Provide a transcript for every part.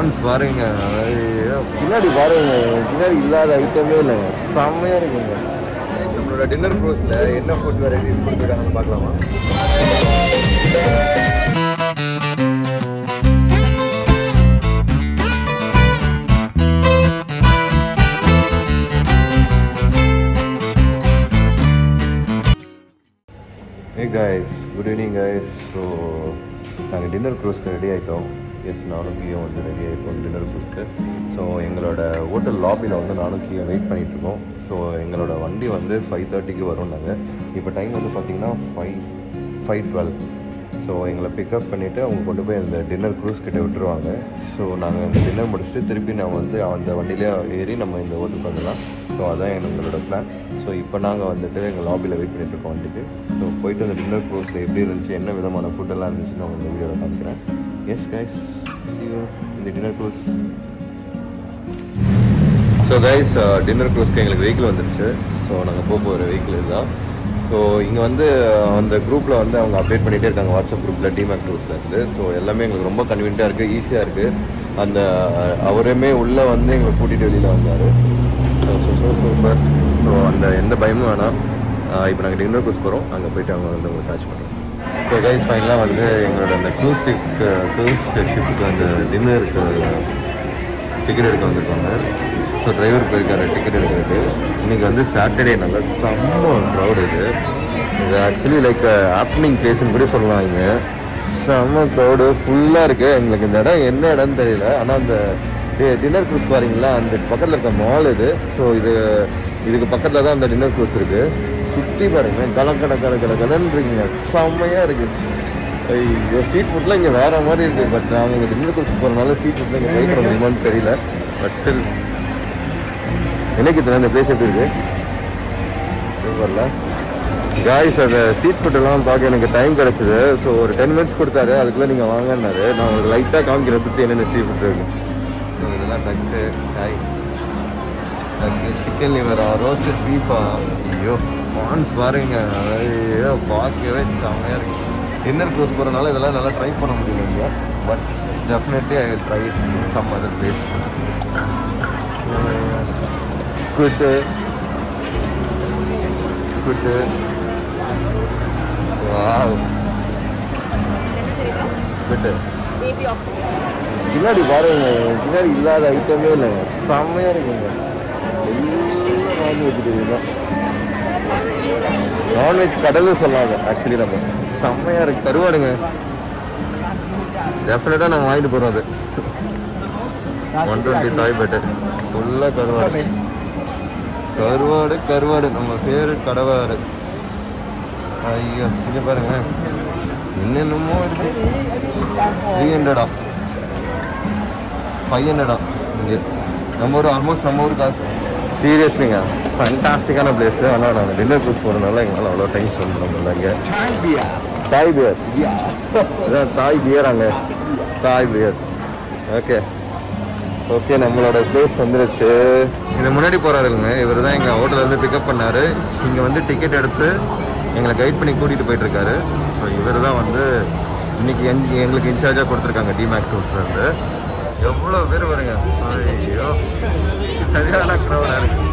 dance பாருங்க ஐயோ, பின்னாடி பாருங்க பின்னாடி இல்லாத ஐட்டமே இல்லைங்க செம்மையா இருக்குங்க நம்மளோட டின்னர் க்ரூஸ்ல என்ன ஃபுட் வெரைட்டிஸ் கொடுத்துருக்காங்கன்னு பார்க்கலாமா hey guys good evening guys so நாங்கள் டின்னர் க்ரூஸ்க்கு ரெடி ஆகிட்டோம் எஸ் நானும் கீயும் வந்து ரெடி ஆகிட்டோம் டின்னர் க்ரூஸ்க்கு ஸோ எங்களோட ஹோட்டல் லாபியில் வந்து நானும் கீயும் வெயிட் பண்ணிட்டு இருக்கோம் ஸோ எங்களோட வண்டி வந்து ஃபைவ் தேர்ட்டிக்கு வரும் நாங்கள் இப்போ டைம் வந்து பார்த்தீங்கன்னா ஃபைவ் ஃபைவ் டுவெல் ஸோ எங்களை பிக்கப் பண்ணிவிட்டு அவங்க கொண்டு போய் அந்த டின்னர் க்ரூஸ் கிட்ட விட்டுருவாங்க ஸோ நாங்கள் அந்த டின்னர் முடிச்சுட்டு திருப்பி நான் வந்து அந்த வண்டியிலே ஏறி நம்ம இந்த ஹோட்டலுக்கு வந்துடலாம் ஸோ அதான் எங்களோட பிளான் ஸோ இப்போ நாங்கள் வந்துட்டு எங்கள் லாபியில் வெயிட் பண்ணிட்டு இருக்கோம் வந்துட்டு ஸோ போயிட்டு அந்த டின்னர் க்ரூஸில் எப்படி இருந்துச்சு என்ன விதமான ஃபுட்டெல்லாம் இருந்துச்சுன்னு நான் இந்த வீடியோவில் காமிக்கிறேன் எஸ் கைஸ் இந்த dinner cruise so guys dinner க்ரூஸ்க்கு எங்களுக்கு வெஹிக்கிள் வந்துருச்சு ஸோ நாங்கள் போக போகிற வெஹிக்கிள் இதுதான் ஸோ இங்கே வந்து அஹ், அந்த குரூப்பில் வந்து அவங்க அப்டேட் பண்ணிகிட்டே இருக்காங்க வாட்ஸ்அப் குரூப்பில் டிமேக் டூஸில் இருந்து ஸோ எல்லாமே எங்களுக்கு ரொம்ப கன்வீனியாக இருக்குது ஈஸியாக இருக்குது அந்த அஹ், அவருமே உள்ளே வந்து எங்களை கூட்டிகிட்டு வெளியில் வந்தார் so so so super so அந்த எந்த பயமும் வேணாம் இப்போ நாங்கள் டின்னர் க்ரூஸ் போகிறோம் அங்கே போயிட்டு அவங்க வந்து உங்களுக்கு கேட்ச் பண்ணுறோம் ஸோ கைஸ் ஃபைனலாக வந்து எங்களோட அந்த க்ரூஸ் டிக் க்ரூஸ் ஷிப்புக்கு அந்த டின்னருக்கு டிக்கெட் எடுக்க வந்திருக்காங்க ஸோ டிரைவர் போயிருக்காரு டிக்கெட் எடுக்கிறது இன்னைக்கு வந்து சாட்டர்டே நல்ல செம்ம க்ரௌட் இது இது ஆக்சுவலி லைக் ஹாப்பனிங் பிளேஸ்னு கூட சொல்லலாம் இங்கே செம்ம க்ரௌடு ஃபுல்லாக இருக்குது எங்களுக்கு இந்த இடம் என்ன இடம்னு தெரியல ஆனால் அந்த டின்னர் க்ரூஸ் பாருங்களா அந்த பக்கத்தில் இருக்க மால் இது ஸோ இது இதுக்கு பக்கத்தில் தான் அந்த டின்னர் க்ரூஸ் இருக்குது சுற்றி பாருங்க கலக்கட கல கல கலன்னு இருக்குங்க செம்மையாக இருக்குது ஐயோ ஸ்ட்ரீட் ஃபுட்லாம் இங்கே வேற மாதிரி இருக்கு பட் நாங்கள் இங்கே டின்னர் குடிச்சு போகிறனால ஸ்ட்ரீட் ஃபுட்ல இங்கே ட்ரை பண்ண முடியுமான்னு தெரியல பட் ஸ்டில் எனக்கு இது இந்த பிளேஸ் எப்படி இருக்கு சூப்பர்ல காய்ஸ் அந்த ஸ்ட்ரீட் ஃபுட் எல்லாம் பார்க்க எனக்கு டைம் கிடச்சிது ஸோ ஒரு டென் மினிட்ஸ் கொடுத்தாரு அதுக்குள்ளே நீங்கள் வாங்கினாரு நான் உங்களுக்கு லைட்டாக காமிக்கிறேன் சுற்றி என்னென்ன ஸ்ட்ரீட் ஃபுட் இருக்கு ஸோ இதெல்லாம் டக்கு காய் டக்கு சிக்கன் லிவரா ரோஸ்டட் பீஃபா ஐயோ பான்ஸ் பாருங்க ஐயோ பார்க்கவே செம்மையாக இருக்கு டின்னர் க்ளோஸ் போகிறனால இதெல்லாம் நல்லா ட்ரை பண்ண முடியல இங்கே but definitely I will try some other place ஸ்குட்டு ஸ்குட்டு வாவ் ஸ்குட்டு baby of பின்னாடி பாருங்க பின்னாடி இல்லாத ஐட்டமே இல்லைங்க செம்மையா இருக்குங்க எல்லாம் நான்வெஜ் தான் நான்வெஜ் கடலும் சொல்லாங்க ஆக்சுவலி நம்ம செம்மையா இருக்கு கருவாடுங்க டெஃபினட்டா நாங்கள் வாங்கிட்டு போறோம் அது ஒன் டுவெண்ட்டி தாய் பெட்டு ஃபுல்லாக கருவாடு கருவாடு கருவாடு நம்ம பேரு கடவாடு ஐயோ இங்க பாருங்க என்னென்னமோ இருக்கு த்ரீ ஹண்ட்ரடா ஃபைவ் ஹண்ட்ரடா இங்கே நம்ம ஊர் ஆல்மோஸ்ட் நம்ம ஊர் காசு சீரியஸ்லிங்க ஃபண்டாஸ்டிக்கான பிளேஸ் ஆனால் நாங்கள் டின்னர் க்ரூஸ் போகிறதுனால எங்களால் அவ்வளோ டைம் ஸ்பெண்ட் பண்ண முடியல இங்கே தாய் பியர் இதான் தாய் பியர் அங்கே தாய் பியர் ஓகே ஓகே நம்மளோட பிளேஸ் வந்துருச்சு இது முன்னாடி போறாருங்க இவர் தான் எங்கள் ஹோட்டல்ல இருந்து பிக்கப் பண்ணாரு இங்கே வந்து டிக்கெட் எடுத்து எங்களை கைட் பண்ணி கூட்டிகிட்டு போயிட்டு இருக்காரு ஸோ இவர் தான் வந்து இன்னைக்கு எங் எங்களுக்கு இன்சார்ஜாக கொடுத்துருக்காங்க டிமேக் டூர்ஸ்லேருந்து எவ்வளோ பேர் வருங்க ஐயோ சரியான க்ரௌடாக இருக்கு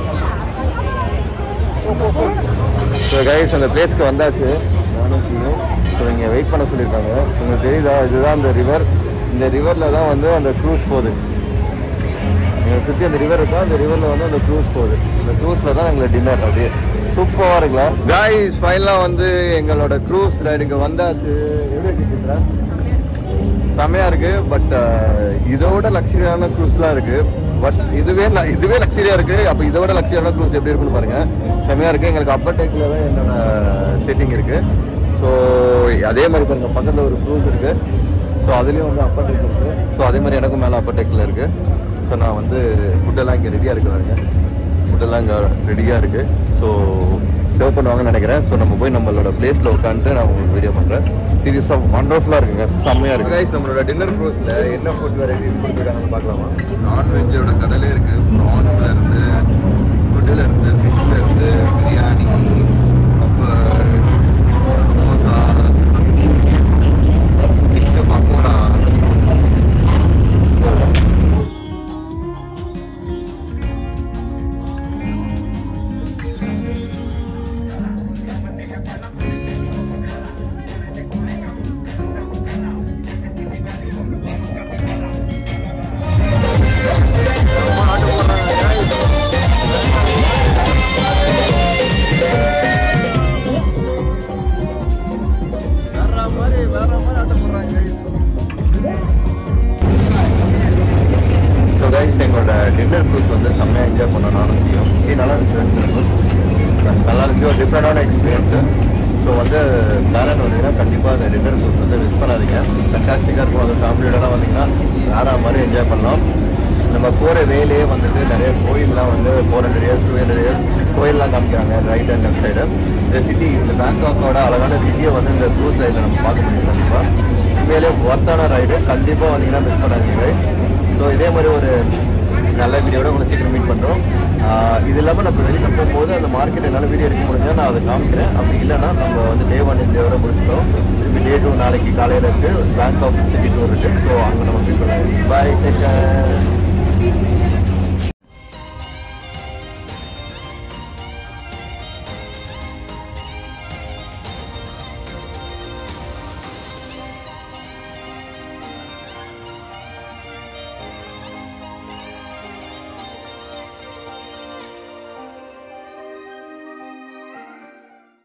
ஸோ கைஸ் அந்த பிளேஸ்க்கு வந்தாச்சு நானும் கீழும் ஸோ இங்கே வெயிட் பண்ண சொல்லியிருக்காங்க உங்களுக்கு தெரியுதா இதுதான் அந்த ரிவர் இந்த ரிவரில் தான் வந்து அந்த க்ரூஸ் போகுது எங்களை சுற்றி அந்த ரிவர் இருக்கா அந்த ரிவரில் வந்து அந்த க்ரூஸ் போகுது அந்த க்ரூஸில் தான் எங்களை டின்னர் அப்படியே சூப்பராக இருக்கலாம் காய்ஸ் ஃபைனலாக வந்து எங்களோட க்ரூஸ் ரைடுக்கு வந்தாச்சு எப்படி இருக்கு சித்ரா செமையா இருக்கு பட் இதோட லக்ஸரியான க்ரூஸ்லாம் இருக்கு பட் இதுவே ந- இதுவே லக்ஸரியா இருக்கு அப்போ இதோட லக்ஸரியான க்ரூஸ் எப்படி இருக்குன்னு பாருங்க செமையா இருக்கு எங்களுக்கு அப்பர் டேக்கில் தான் என்னோட செட்டிங் இருக்கு ஸோ அதே மாதிரி பாருங்க பக்கத்தில் ஒரு க்ரூஸ் இருக்கு ஸோ அதுலேயும் வந்து அப்பர் டேக் இருக்கு ஸோ அதே மாதிரி எனக்கும் மேலே அப்பர் டேக்கில் இருக்கு ஸோ நான் வந்து ஃபுட்டெல்லாம் இங்கே ரெடியாக இருக்கிறாங்க ஃபுட்டெல்லாம் இங்கே ரெடியாக இருக்கு ஸோ சர்வ் பண்ணுவாங்கன்னு நினைக்கிறேன் ஸோ நம்ம போய் நம்மளோட பிளேஸில் உட்காந்துட்டு நான் உங்களுக்கு வீடியோ பண்ணுறேன் சீரியஸாக வண்டர்ஃபுல்லாக இருக்குங்க செம்மையாக இருக்கு கைஸ் நம்மளோட டின்னர் க்ரூஸில் என்ன ஃபுட் வெரைட்டிஸ் கொடுத்துருக்காங்கன்னு பார்க்கலாமா நான்வெஜ்ஜோட கடலே இருக்கு ப்ரான்ஸ்ல இருந்து ஸ்குட்டில் இருந்து ஃபிஷ்ல இருந்து பிரியாணி அப்புறம் samosa fish pakoda dinner cruise வந்து செம்மையாக என்ஜாய் பண்ணோம் நானும் செய்யும் இது நல்லா இருந்துச்சு நல்லா இருந்துச்சு ஒரு டிஃப்ரெண்டான எக்ஸ்பீரியன்ஸு ஸோ வந்து பேரன் வந்தீங்கன்னா கண்டிப்பாக அந்த டின்னர் க்ரூஸ் வந்து மிஸ் பண்ணாதீங்க ஃபண்டாஸ்டிக்காக இருக்கும் அந்த ஃபேமிலியோடலாம் வந்தீங்கன்னா வேற மாதிரி என்ஜாய் பண்ணலாம் நம்ம போகிற வேலையே வந்துட்டு நிறைய கோயில்லாம் வந்து four hundred years two hundred years கோயில்லாம் காமிக்கிறாங்க ரைட் அண்ட் லெஃப்ட் சைடு இந்த சிட்டி இந்த பேங்காக்கோட அழகான சிட்டியை வந்து இந்த க்ரூஸ் ரைடில் நம்ம பார்க்க முடியும் கண்டிப்பாக உண்மையிலே ஒர்த்தான ரைடு கண்டிப்பாக வந்தீங்கன்னா மிஸ் பண்ணாதீங்க ஸோ இதே மாதிரி ஒரு நல்ல வீடியோட உங்களை சீக்கிரம் மீட் பண்ணுறோம் இது இல்லாமல் நம்ம வெளியில் போகும்போது அந்த மார்க்கெட் என்னால் வீடியோ எடுக்க முடிஞ்சால் நான் அதை காமிக்கிறேன் அப்படி இல்லைன்னா நம்ம வந்து டே ஒன் இந்த வரை முடிச்சிட்டோம் திருப்பி டே டூ நாளைக்கு காலையில் இருக்குது பேங்க் ஆஃப் சிட்டி டூர் இருக்குது ஸோ அங்கே நம்ம மீட் பண்ணுவோம் பாய் டேக்